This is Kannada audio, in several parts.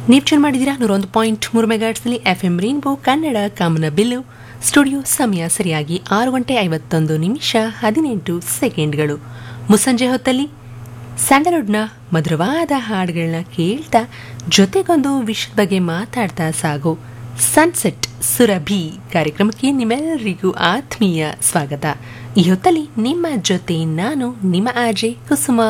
ನೀವು ಟ್ಯೂನ್ ಮಾಡಿದ್ದೀರಾ ನೂರೊಂದು ಪಾಯಿಂಟ್ ಮೂರು ಮೆಗಾಟ್ಸ್ನಲ್ಲಿ ಎಫ್ ಎಂ ರೈನ್ಬೋ ಕನ್ನಡ ಕಾಮನ ಬಿಲ್ಲು ಸ್ಟುಡಿಯೋ ಸಮಯ ಸರಿಯಾಗಿ ಆರು ಗಂಟೆ ಐವತ್ತೊಂದು ನಿಮಿಷ ಹದಿನೆಂಟು ಸೆಕೆಂಡ್ಗಳು ಮುಸ್ಸಂಜೆ ಹೊತ್ತಲ್ಲಿ ಸ್ಯಾಂಡಲ್ವುಡ್ನ ಮಧುರವಾದ ಹಾಡುಗಳನ್ನ ಕೇಳ್ತಾ ಜೊತೆಗೊಂದು ವಿಷಯದ ಬಗ್ಗೆ ಮಾತಾಡ್ತಾ ಸಾಗೋ ಸನ್ಸೆಟ್ ಸುರಭಿ ಕಾರ್ಯಕ್ರಮಕ್ಕೆ ನಿಮ್ಮೆಲ್ಲರಿಗೂ ಆತ್ಮೀಯ ಸ್ವಾಗತ ಈ ಹೊತ್ತಲ್ಲಿ ನಿಮ್ಮ ಜೊತೆ ನಾನು ನಿಮ್ಮ ಆಜೆ ಕುಸುಮ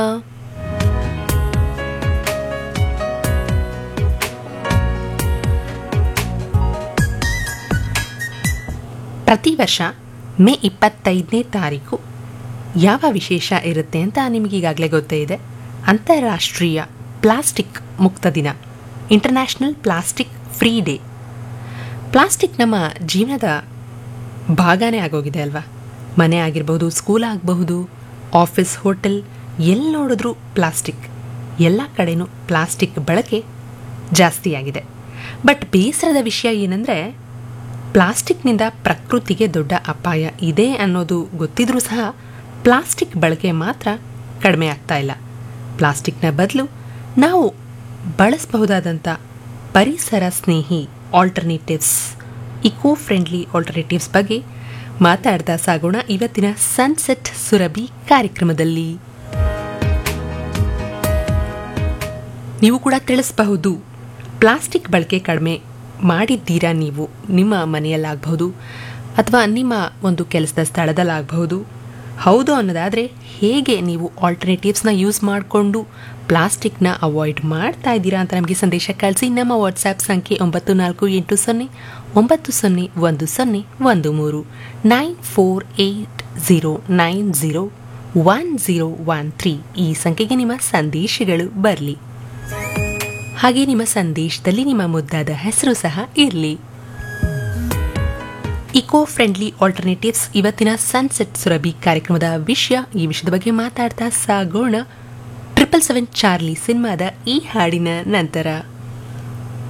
ಪ್ರತಿ ವರ್ಷ ಮೇ ಇಪ್ಪತ್ತೈದನೇ ತಾರೀಕು ಯಾವ ವಿಶೇಷ ಇರುತ್ತೆ ಅಂತ ನಿಮಗೆ ಈಗಾಗಲೇ ಗೊತ್ತೇ ಇದೆ ಅಂತಾರಾಷ್ಟ್ರೀಯ ಪ್ಲಾಸ್ಟಿಕ್ ಮುಕ್ತ ದಿನ international plastic free day plastic ನಮ್ಮ ಜೀವನದ ಭಾಗನೇ ಆಗೋಗಿದೆ ಅಲ್ವಾ ಮನೆ ಆಗಿರಬಹುದು ಸ್ಕೂಲ್ ಆಗಬಹುದು ಆಫೀಸ್ ಹೋಟೆಲ್ ಎಲ್ಲಿ ನೋಡಿದ್ರೂ ಪ್ಲಾಸ್ಟಿಕ್ ಎಲ್ಲ ಕಡೆನೂ ಪ್ಲಾಸ್ಟಿಕ್ ಬಳಕೆ ಜಾಸ್ತಿಯಾಗಿದೆ ಬಟ್ ಬೇಸರದ ವಿಷಯ ಏನಂದರೆ ಪ್ಲಾಸ್ಟಿಕ್ನಿಂದ ಪ್ರಕೃತಿಗೆ ದೊಡ್ಡ ಅಪಾಯ ಇದೆ ಅನ್ನೋದು ಗೊತ್ತಿದ್ರೂ ಸಹ ಪ್ಲಾಸ್ಟಿಕ್ ಬಳಕೆ ಮಾತ್ರ ಕಡಿಮೆ ಆಗ್ತಾ ಇಲ್ಲ ಪ್ಲಾಸ್ಟಿಕ್ನ ಬದಲು ನಾವು ಬಳಸಬಹುದಾದಂಥ ಪರಿಸರ ಸ್ನೇಹಿ ಆಲ್ಟರ್ನೇಟಿವ್ಸ್ ಇಕೋ ಫ್ರೆಂಡ್ಲಿ ಆಲ್ಟರ್ನೇಟಿವ್ಸ್ ಬಗ್ಗೆ ಮಾತಾಡ್ತಾ ಸಾಗೋಣ ಇವತ್ತಿನ ಸನ್ಸೆಟ್ ಸುರಭಿ ಕಾರ್ಯಕ್ರಮದಲ್ಲಿ ನೀವು ಕೂಡ ತಿಳಿಸಬಹುದು ಪ್ಲಾಸ್ಟಿಕ್ ಬಳಕೆ ಕಡಿಮೆ ಮಾಡಿದ್ದೀರಾ ನೀವು ನಿಮ್ಮ ಮನೆಯಲ್ಲಾಗಬಹುದು ಅಥವಾ ನಿಮ್ಮ ಒಂದು ಕೆಲಸದ ಸ್ಥಳದಲ್ಲಾಗಬಹುದು ಹೌದು ಅನ್ನೋದಾದರೆ ಹೇಗೆ ನೀವು ಆಲ್ಟರ್ನೇಟಿವ್ಸ್ನ ಯೂಸ್ ಮಾಡಿಕೊಂಡು ಪ್ಲಾಸ್ಟಿಕ್ನ ಅವಾಯ್ಡ್ ಮಾಡ್ತಾ ಇದ್ದೀರಾ ಅಂತ ನಮಗೆ ಸಂದೇಶ ಕಳಿಸಿ ನಮ್ಮ ವಾಟ್ಸ್ಆ್ಯಪ್ ಸಂಖ್ಯೆ ಒಂಬತ್ತು ನಾಲ್ಕು ಎಂಟು ಸೊನ್ನೆ ಒಂಬತ್ತು ಸೊನ್ನೆ ಒಂದು ಸೊನ್ನೆ ಒಂದು ಮೂರು nine four eight zero nine zero one zero one three ಈ ಸಂಖ್ಯೆಗೆ ನಿಮ್ಮ ಸಂದೇಶಗಳು ಬರಲಿ ಹಾಗೆ ನಿಮ್ಮ ಸಂದೇಶದಲ್ಲಿ ನಿಮ್ಮ ಮುದ್ದಾದ ಹೆಸರು ಸಹ ಇರಲಿ ಇಕೋ ಫ್ರೆಂಡ್ಲಿ ಆಲ್ಟರ್ನೇಟಿವ್ಸ್ ಇವತ್ತಿನ ಸನ್ಸೆಟ್ ಸುರಭಿ ಕಾರ್ಯಕ್ರಮದ ವಿಷಯ ಈ ವಿಷಯದ ಬಗ್ಗೆ ಮಾತಾಡ್ತಾ ಸಾಗೋಣ ಟ್ರಿಪಲ್ ಸೆವೆನ್ ಚಾರ್ಲಿ ಸಿನಿಮಾದ ಈ ಹಾಡಿನ ನಂತರ